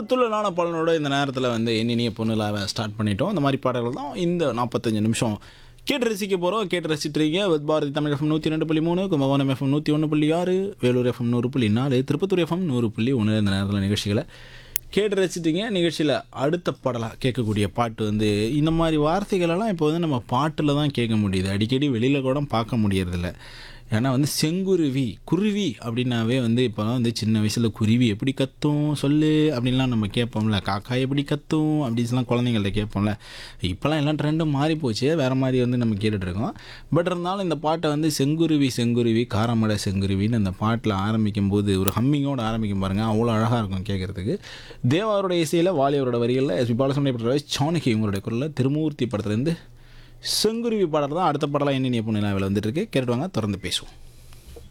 ஒரு துள்ளலான பலனோட இந்த நேரத்தில் வந்து எண்ணினிய பொண்ணுலாவை ஸ்டார்ட் பண்ணிட்டோம் இந்த மாதிரி பாடல்கள் தான் இந்த நாற்பத்தஞ்சு நிமிஷம் கேட்டு ரசிக்க போகிறோம் கேட்டு ரசிச்சிட்ருக்கீங்க வித் பாரதி தமிழ் எஃப்எம் நூற்றி ரெண்டு புள்ளி மூணு கும்பகோணம் எஃப்எம் நூற்றி ஒன்று புள்ளி ஆறு வேலூர் எஃப்எம் நூறு புள்ளி நாலு திருப்பத்தூர் எஃப்எம் நூறு புள்ளி ஒன்று இந்த நேரத்தில் நிகழ்ச்சிகளை கேட்டு ரசிச்சிட்டிங்க நிகழ்ச்சியில் அடுத்த பாடலாக கேட்கக்கூடிய பாட்டு வந்து இந்த மாதிரி வார்த்தைகளெல்லாம் இப்போ வந்து நம்ம பாட்டில் தான் கேட்க முடியுது அடிக்கடி வெளியில் கூட பார்க்க முடியறதில்ல ஏன்னா வந்து செங்குருவி குருவி அப்படின்னாவே வந்து இப்போலாம் வந்து சின்ன வயசில் குருவி எப்படி கத்தும் சொல்லு அப்படின்லாம் நம்ம கேட்போம்ல காக்கா எப்படி கத்தும் அப்படின்லாம் குழந்தைங்கள்ட்ட கேட்போம்ல இப்போலாம் எல்லாம் ட்ரெண்டும் மாறி போச்சு வேறு மாதிரி வந்து நம்ம கேட்டுட்ருக்கோம் பட் இருந்தாலும் இந்த பாட்டை வந்து செங்குருவி செங்குருவி காரமடை செங்குருவின்னு அந்த பாட்டில் ஆரம்பிக்கும் போது ஒரு ஹம்மிங்கோடு ஆரம்பிக்கும் பாருங்கள் அவ்வளோ அழகாக இருக்கும் கேட்குறதுக்கு தேவாரோட இசையில் வாலியவரோட வரிகளில் எஸ்பி பாலசுமணி சாணகி இவங்களுடைய குரலில் திருமூர்த்தி படத்துலேருந்து செங்குருவி பாடல் தான் அடுத்த பாடலாம் என்ன பொண்ணு வந்துட்டு இருக்கு கேட்டுட்டு வாங்க தொடர்ந்து பேசுவோம்